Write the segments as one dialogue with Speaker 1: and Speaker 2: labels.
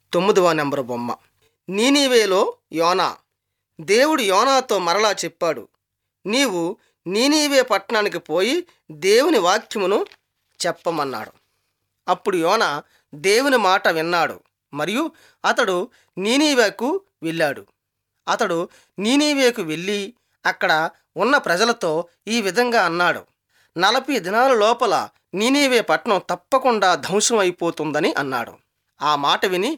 Speaker 1: తొమ్మిదవ నెంబర్ బొమ్మ నీనీవేలో యోనా దేవుడు యోనాతో మరలా చెప్పాడు నీవు నీనీవే పట్టణానికి పోయి దేవుని వాక్యమును చెప్పమన్నాడు అప్పుడు యోన దేవుని మాట విన్నాడు మరియు అతడు నీనీవేకు వెళ్ళాడు అతడు నీనీవేకు వెళ్ళి అక్కడ ఉన్న ప్రజలతో ఈ విధంగా అన్నాడు నలభై దినాల లోపల నీనీవే పట్టణం తప్పకుండా ధ్వంసం అయిపోతుందని అన్నాడు ఆ మాట విని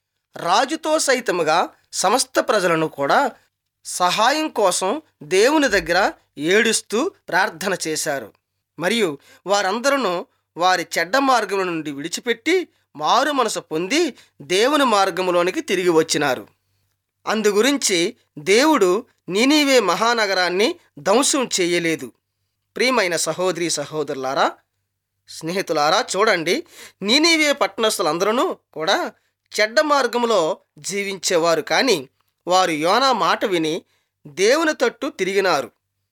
Speaker 1: రాజుతో సైతముగా సమస్త ప్రజలను కూడా సహాయం కోసం దేవుని దగ్గర ఏడుస్తూ ప్రార్థన చేశారు మరియు వారందరూ వారి చెడ్డ మార్గముల నుండి విడిచిపెట్టి మారు మనసు పొంది దేవుని మార్గములోనికి తిరిగి వచ్చినారు అందుగురించి దేవుడు నీనీవే మహానగరాన్ని ధ్వంసం చేయలేదు ప్రియమైన సహోదరి సహోదరులారా స్నేహితులారా చూడండి నీనీవే పట్టణస్థులందరూ కూడా చెడ్డ మార్గంలో జీవించేవారు కానీ వారు యోనా మాట విని దేవుని తట్టు తిరిగినారు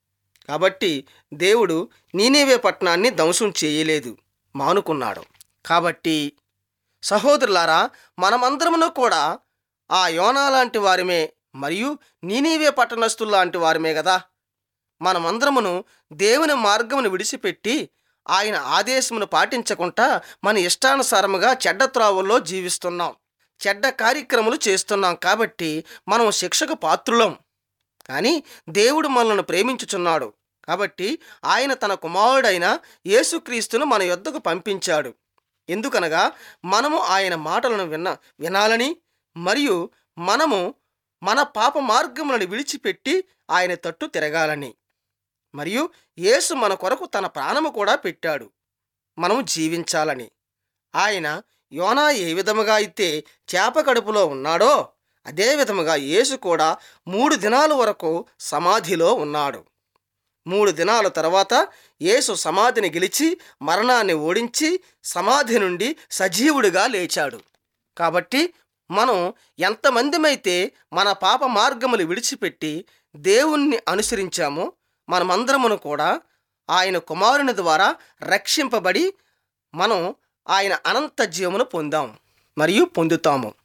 Speaker 1: కాబట్టి దేవుడు నీనేవే పట్టణాన్ని ధ్వంసం చేయలేదు మానుకున్నాడు కాబట్టి సహోదరులారా మనమందరమును కూడా ఆ యోనా లాంటి వారిమే మరియు నీనీవే పట్టణస్థులు లాంటి వారిమే కదా మనమందరమును దేవుని మార్గమును విడిచిపెట్టి ఆయన ఆదేశమును పాటించకుండా మన ఇష్టానుసారముగా చెడ్డ త్రోవల్లో జీవిస్తున్నాం చెడ్డ కార్యక్రమాలు చేస్తున్నాం కాబట్టి మనం శిక్షకు పాత్రులం కానీ దేవుడు మనల్ని ప్రేమించుచున్నాడు కాబట్టి ఆయన తన కుమారుడైన యేసుక్రీస్తును మన యొద్దకు పంపించాడు ఎందుకనగా మనము ఆయన మాటలను విన్న వినాలని మరియు మనము మన పాప మార్గములను విడిచిపెట్టి ఆయన తట్టు తిరగాలని మరియు యేసు మన కొరకు తన ప్రాణము కూడా పెట్టాడు మనము జీవించాలని ఆయన యోనా ఏ విధముగా అయితే చేప కడుపులో ఉన్నాడో అదే విధముగా యేసు కూడా మూడు దినాల వరకు సమాధిలో ఉన్నాడు మూడు దినాల తర్వాత యేసు సమాధిని గెలిచి మరణాన్ని ఓడించి సమాధి నుండి సజీవుడిగా లేచాడు కాబట్టి మనం ఎంతమందిమైతే మన పాప మార్గములు విడిచిపెట్టి దేవుణ్ణి అనుసరించామో మనమందరమును కూడా ఆయన కుమారుని ద్వారా రక్షింపబడి మనం ఆయన అనంత జీవమును పొందాం మరియు పొందుతాము